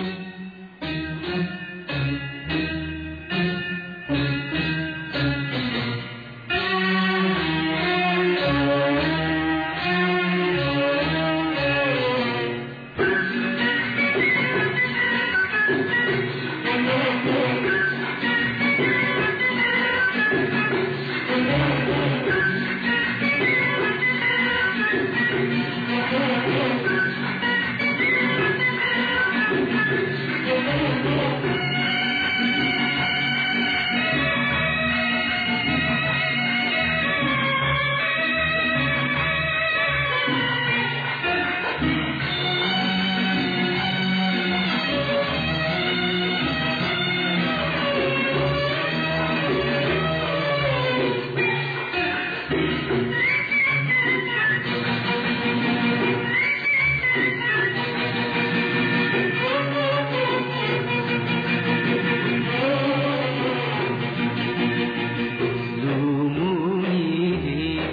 بتلوموني ليه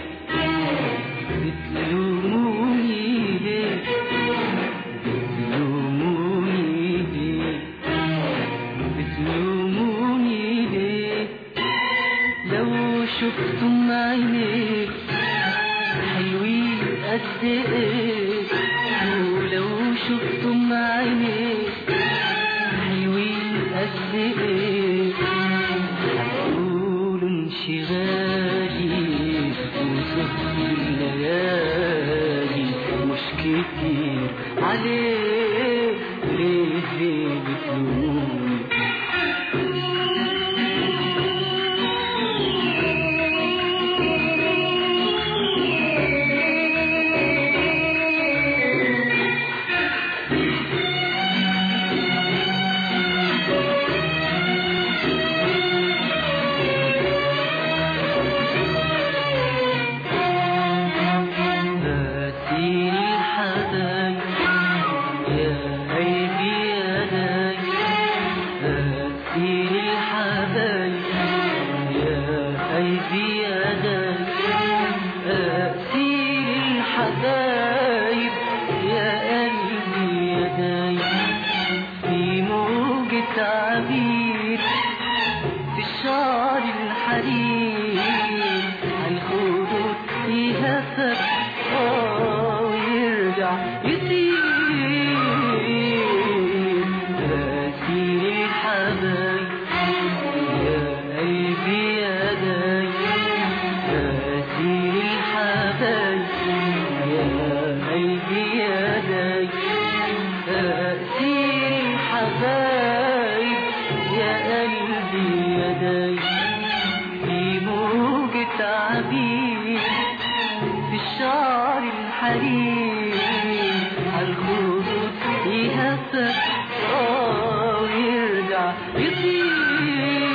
بتلوموني ليه بتلوموني ليه بتلوموني ليه لو شفتم عينيك حلوين قد ايه ولو شفتم عينيك حلوين قد ايه هتقولوا انشغالي وسهر الليالي مش كتير عليه ليه ليه بتلوموني هاتي الحبايب يا قلبي يا داي هاتي الحبايب يا قلبي يا داي هاتي الحبايب يا قلبي يا داي في موجة عبير في الشعر الحرير هالخدود يهفك آه ويرجع يطير غسيل الحبايب يا قلبي يا داي غسيل الحبايب يا قلبي يا داي غسيل الحبايب يا قلبي يا داي في موجة عبير في الشعر الحرير عالخدود يهفك اه ويرجع يطير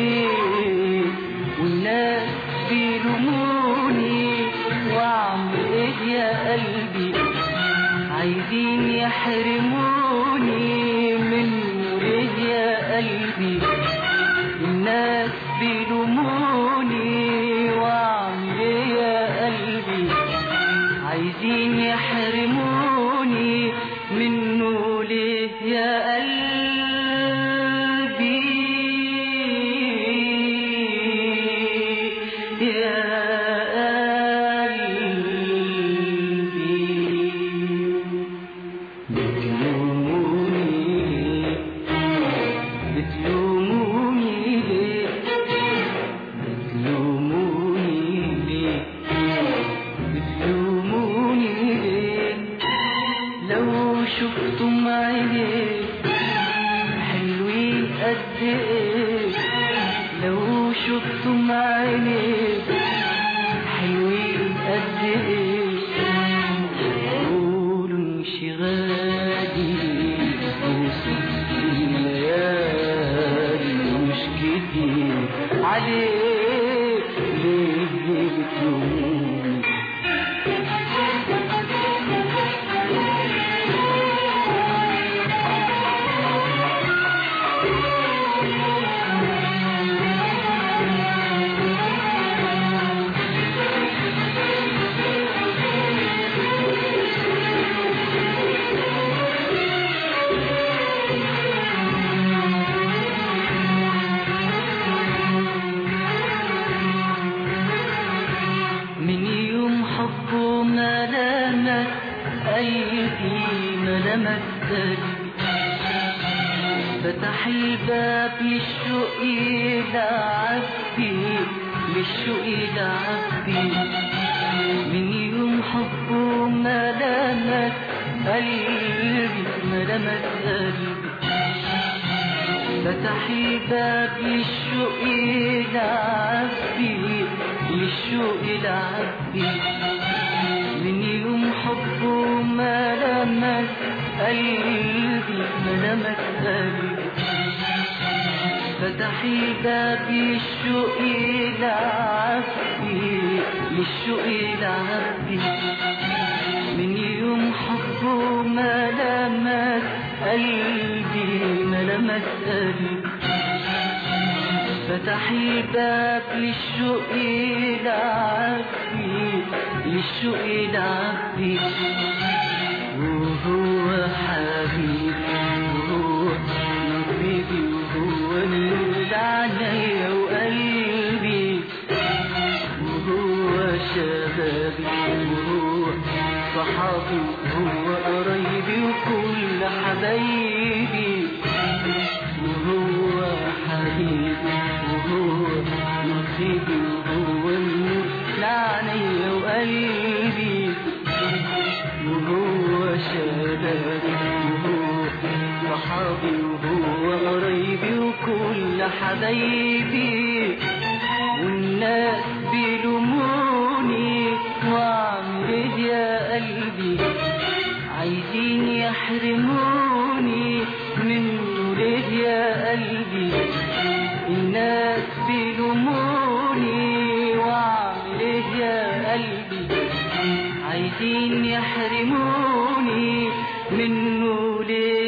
والناس بيلوموني واعمل ايه يا قلبي عايزين يحرموني منه ليه يا قلبي الناس بيلوموني واعمل ايه يا قلبي عايزين يحرموني منه ليه يا قلبي يا قلبي بتلوموني ليه بتلوموني ليه بتلوموني ليه بتلوموني ليه لو شفت لمس قلبي ما لمس قلبي فتح الباب للشوق يلعب بيه للشوق يلعب بيه من يوم حبه ما لمس قلبي ما لمس قلبي فتح الباب للشوق يلعب بيه للشوق يلعب بيه من يوم حبه ما لمس قلبي ما لمس قلبي فتح الباب للشوق يلعب بيه للشوق يلعب بيه من يوم حبه ما لمس قلبي ما لمس قلبي فتح الباب للشوق يلعب بيه للشوق يلعب بيه وهو حبيبي وهو نصيبي وهو نور عليا وقلبي وهو شبابي وهو صحابي وهو قرايبي وكل حبايبي وهو حبيبي وهو نصيبي وهو النور لعنيا وقلبي وهو شبابي وهو صحابي وهو قرايبي وكل حبايبي والناس بيلوموني واعمل ايه يا قلبي عايزين يحرموني منه ليه يا قلبي الناس بيلوموني واعمل ايه يا قلبي عايزين يحرموني منه ليه